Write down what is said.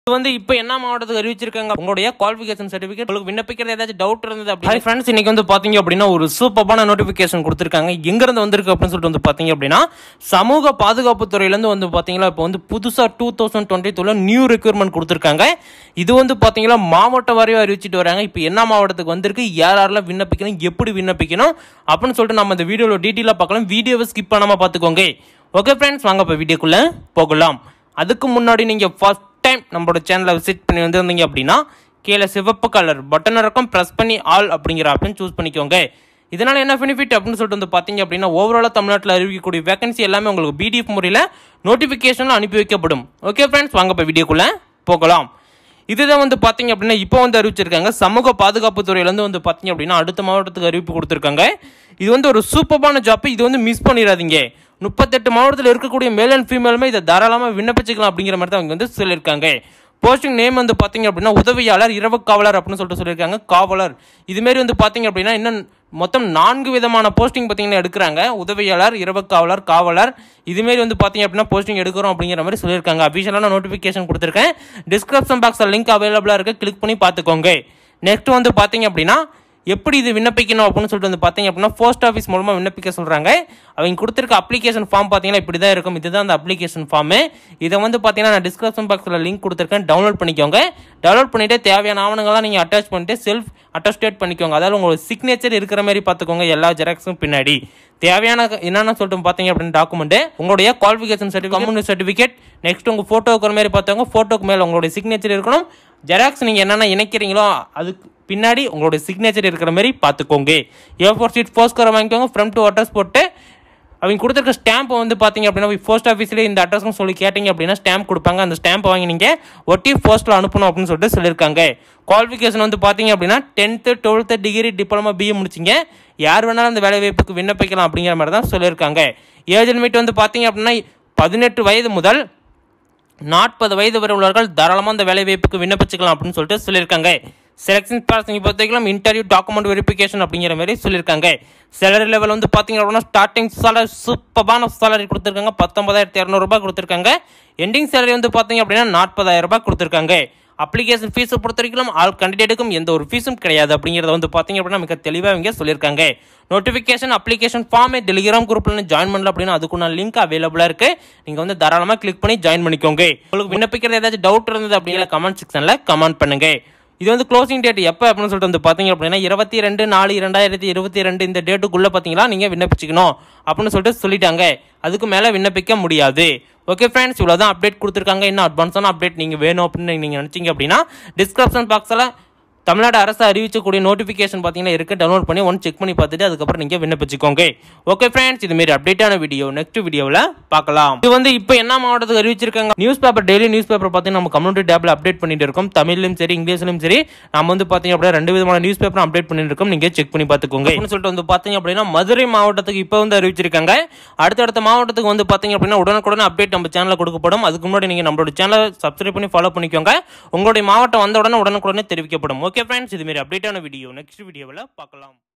இது வந்து இப்போ என்ன மாவட்டத்துக்கு அறிவிச்சிருக்காங்க உங்களுடைய குவாலிஃபிகேஷன் சர்டிஃபிகேட் உங்களுக்கு விண்ணப்பிக்கிறது ஏதாச்சும் டவுட் இருந்தது அப்படி ஃப்ரெண்ட்ஸ் இன்னைக்கு வந்து பாத்தீங்க அப்படின்னா ஒரு சூப்பரான நோட்டிஃபிகேஷன் கொடுத்துருக்காங்க எங்க இருந்து வந்திருக்கு அப்படின்னு சொல்லிட்டு வந்து பாத்தீங்க அப்படின்னா சமூக பாதுகாப்பு துறையில இருந்து வந்து பாத்தீங்களா இப்போ வந்து புதுசா டூ தௌசண்ட் டுவெண்ட்டி டூல நியூ ரெக்யூர்மெண்ட் கொடுத்துருக்காங்க இது வந்து பாத்தீங்களா மாவட்ட வாரியாக அறிவிச்சிட்டு வராங்க இப்போ என்ன மாவட்டத்துக்கு வந்திருக்கு யார் யாரெல்லாம் விண்ணப்பிக்கணும் எப்படி விண்ணப்பிக்கணும் அப்படின்னு சொல்லிட்டு நம்ம இந்த வீடியோவில் டீட்டெயிலாக பார்க்கலாம் வீடியோவை ஸ்கிப் பண்ணாம பார்த்துக்கோங்க ஓகே ஃப்ரெண்ட்ஸ் வாங்க இப்போ வீடியோக்குள்ளே போகலாம் அதுக்கு முன்னாடி நீங்கள் ஃபர்ஸ்ட் டைம் நம்மளோட சேனலை விசிட் பண்ணி வந்திருந்தீங்க அப்படின்னா கீழே சிவப்பு கலர் பட்டன் இருக்கும் ப்ரெஸ் பண்ணி ஆல் அப்படிங்கிற ஆப்ஷன் சூஸ் பண்ணிக்கோங்க இதனால் என்ன பெனிஃபிட் அப்படின்னு சொல்லிட்டு வந்து பார்த்தீங்க அப்படின்னா ஓவராலாக தமிழ்நாட்டில் அறிவிக்கக்கூடிய வேகன்சி எல்லாமே உங்களுக்கு பிடிஎஃப் முறையில் நோட்டிஃபிகேஷனில் அனுப்பி வைக்கப்படும் ஓகே ஃப்ரெண்ட்ஸ் வாங்க இப்போ வீடியோக்குள்ளே போகலாம் இதுதான் வந்து பார்த்தீங்க அப்படின்னா இப்போ வந்து அறிவிச்சிருக்காங்க சமூக பாதுகாப்பு துறையிலேருந்து வந்து பார்த்தீங்க அப்படின்னா அடுத்த மாவட்டத்துக்கு அறிவிப்பு கொடுத்துருக்காங்க இது வந்து ஒரு சூப்பரான ஜாப் இது வந்து மிஸ் பண்ணிடாதீங்க முப்பத்தெட்டு மாவட்டத்தில் இருக்கக்கூடிய மேல் அண்ட் ஃபீமேலுமே இதை தாராளமாக விண்ணப்பிச்சுக்கலாம் அப்படிங்கிற மாதிரி தான் அவங்க வந்து சொல்லியிருக்காங்க போஸ்டிங் நேம் வந்து பார்த்தீங்க அப்படின்னா உதவியாளர் இரவு காவலர் அப்படின்னு சொல்லிட்டு சொல்லியிருக்காங்க காவலர் இதுமாரி வந்து பார்த்தீங்க அப்படின்னா இன்னும் மொத்தம் நான்கு விதமான போஸ்டிங் பார்த்தீங்கன்னா எடுக்கிறாங்க உதவியாளர் இரவு காவலர் காவலர் இதுமாரி வந்து பார்த்தீங்க அப்படின்னா போஸ்டிங் எடுக்கிறோம் அப்படிங்கிற மாதிரி சொல்லியிருக்காங்க அபிஷியலான நோட்டிஃபிகேஷன் கொடுத்துருக்கேன் டிஸ்கிரிப்ஷன் பாக்ஸில் லிங்க் அவைலபிளாக இருக்குது கிளிக் பண்ணி பார்த்துக்கோங்க நெக்ஸ்ட் வந்து பார்த்தீங்க அப்படின்னா எப்படி இது விண்ணப்பிக்கணும் அப்படின்னு சொல்லிட்டு வந்து பார்த்தீங்க அப்படின்னா போஸ்ட் ஆஃபீஸ் மூலமாக விண்ணப்பிக்க சொல்கிறாங்க அவங்க கொடுத்துருக்க அப்ளிகேஷன் ஃபார்ம் பார்த்தீங்கன்னா இப்படி தான் இருக்கும் இதுதான் அந்த அப்ளிகேஷன் ஃபார்மு இதை வந்து பார்த்தீங்கன்னா நான் டிஸ்கிரிப்ஷன் பாக்ஸில் லிங்க் கொடுத்துருக்கேன் டவுன்லோட் பண்ணிக்கோங்க டவுன்லோட் பண்ணிவிட்டு தேவையான ஆவணங்கள்லாம் நீங்கள் அட்டாச் பண்ணிட்டு செல்ஃப் அட்டஸ்டேட் பண்ணிக்கோங்க அதாவது உங்களோட சிக்னேச்சர் இருக்கிற மாதிரி பார்த்துக்கோங்க எல்லா ஜெராக்ஸும் பின்னாடி தேவையான என்னென்ன சொல்லிட்டு பார்த்தீங்க அப்படின்னு டாக்குமெண்ட் உங்களுடைய qualification certificate community certificate next உங்கள் ஃபோட்டோ இருக்கிற மாதிரி பார்த்தவங்க ஃபோட்டோக்கு மேலே உங்களுடைய சிக்னேச்சர் இருக்கணும் ஜெராக்ஸ் நீங்கள் என்னென்ன இணைக்கிறீங்களோ அதுக்கு பின்னாடி உங்களுடைய சிக்னேச்சர் இருக்கிற மாதிரி பார்த்துக்கோங்க ஏ ஃபோர் சீட் போஸ்கரை வாங்கிக்கோங்க ஃப்ரம் டு அட்ரஸ் போட்டு அவங்க கொடுத்துருக்க ஸ்டாம்பை வந்து பார்த்தீங்க அப்படின்னா போஸ்ட் ஆஃபீஸ்லேயே இந்த அட்ரஸ்னு சொல்லி கேட்டிங்க அப்படின்னா ஸ்டாம்ப் கொடுப்பாங்க அந்த ஸ்டாம்பை வாங்கி நீங்கள் ஒட்டி போஸ்ட்டில் அனுப்பணும் அப்படின்னு சொல்லிட்டு சொல்லியிருக்காங்க குவாலிஃபிகேஷன் வந்து பார்த்தீங்க அப்படின்னா tenth twelfth degree diploma BA முடிச்சிங்க யார் வேணாலும் அந்த வேலைவாய்ப்புக்கு விண்ணப்பிக்கலாம் அப்படிங்கிற மாதிரி தான் சொல்லியிருக்காங்க ஏஜ் லிமிட் வந்து பார்த்தீங்க அப்படின்னா பதினெட்டு வயது முதல் நாற்பது வயது வரை உள்ளவர்கள் தாராளமாக அந்த வேலைவாய்ப்புக்கு விண்ணப்பிச்சுக்கலாம் அப்படின்னு சொல்லிட்டு சொல்லியிருக்காங்க செலெக்ஷன் ப்ராசஸிங் பொறுத்தவரைக்கும் இன்டர்வியூ டாக்குமெண்ட் வெரிஃபிகேஷன் அப்படிங்கிற மாதிரி சொல்லியிருக்காங்க சேலரி லெவல் வந்து பார்த்தீங்க அப்படின்னா ஸ்டார்டிங் சேலரி சூப்பரான சேலரி கொடுத்துருக்காங்க பத்தொன்பதாயிரத்தி இரநூறுபா கொடுத்துருக்காங்க எண்டிங் சேலரி வந்து பார்த்தீங்க அப்படின்னா நாற்பதாயிரம் ரூபாய் கொடுத்துருக்காங்க அப்ளிகேஷன் ஃபீஸை பொறுத்த வரைக்கும் ஆல் கேண்டிடேட்டுக்கும் எந்த ஒரு ஃபீஸும் கிடையாது அப்படிங்கிறத வந்து பார்த்தீங்க அப்படின்னா மிக தெளிவாக இங்கே சொல்லியிருக்காங்க நோட்டிஃபிகேஷன் அப்ளிகேஷன் ஃபார்மே டெலிகிராம் குரூப்பில் ஜாயின் பண்ணல அப்படின்னா அதுக்குள்ள லிங்க் அவைலபிளாக இருக்குது நீங்கள் வந்து தாராளமாக கிளிக் பண்ணி ஜாயின் பண்ணிக்கோங்க உங்களுக்கு விண்ணப்பிக்கிறது ஏதாச்சும் டவுட் இருந்தது அப்படிங்கிற கமெண்ட் செக்ஷனில் கமெண்ட் பண்ணுங்க இது வந்து க்ளோசிங் டேட் எப்போ அப்படின்னு சொல்லிட்டு வந்து பார்த்தீங்க அப்படின்னா இருபத்தி ரெண்டு நாலு இரண்டாயிரத்தி இருபத்தி ரெண்டு இந்த டேட்டுக்குள்ளே பார்த்தீங்களா நீங்கள் விண்ணப்பிச்சுக்கணும் அப்படின்னு சொல்லிட்டு சொல்லிட்டாங்க அதுக்கு மேலே விண்ணப்பிக்க முடியாது ஓகே ஃப்ரெண்ட்ஸ் இவ்வளோ தான் அப்டேட் கொடுத்துருக்காங்க இன்னும் அட்வான்ஸான அப்டேட் நீங்கள் வேணும் அப்படின்னு நீங்கள் நினச்சிங்க அப்படின்னா டிஸ்கிரிப்ஷன் பாக்ஸில் தமிழ்நாடு அரசு அறிவிச்சக்கூடிய நோட்டிஃபிகேஷன் பார்த்தீங்கன்னா இருக்கு டவுன்லோட் பண்ணி ஒன் செக் பண்ணி பார்த்துட்டு அதுக்கப்புறம் நீங்கள் விண்ணப்பிச்சுக்கோங்க ஓகே ஃப்ரெண்ட்ஸ் இது மாதிரி அப்டேட்டான வீடியோ நெக்ஸ்ட் வீடியோவில் பார்க்கலாம் இது வந்து இப்போ என்ன மாவட்டத்துக்கு அறிவிச்சிருக்காங்க newspaper daily newspaper பார்த்தீங்கன்னா நம்ம கம்யூனிட்டி டேப்ல அப்டேட் பண்ணிட்டு இருக்கோம் தமிழ்லையும் சரி இங்கிலீஷ்லையும் சரி நம்ம வந்து பார்த்தீங்க அப்படின்னா ரெண்டு விதமான நியூஸ் பேப்பர் அப்டேட் பண்ணிட்டு இருக்கோம் நீங்கள் செக் பண்ணி பார்த்துக்கோங்க அப்படின்னு சொல்லிட்டு வந்து பார்த்தீங்க அப்படின்னா மதுரை மாவட்டத்துக்கு இப்போ வந்து அறிவிச்சிருக்காங்க அடுத்தடுத்த மாவட்டத்துக்கு வந்து பார்த்தீங்க அப்படின்னா உடனுக்குடன் அப்டேட் நம்ம சேனலில் கொடுக்கப்படும் அதுக்கு முன்னாடி நீங்கள் நம்மளோட சேனலை சப்ஸ்கிரைப் பண்ணி ஃபாலோ பண்ணிக்கோங்க உங்களுடைய மாவட்டம் வந்த உடனே உடனுக்குடனே தெரிவிக்கப்படும் ஓகே ஃப்ரெண்ட்ஸ் இதுமாரி அப்டேட்டான வீடியோ நெக்ஸ்ட் வீடியோவில் பார்க்கலாம்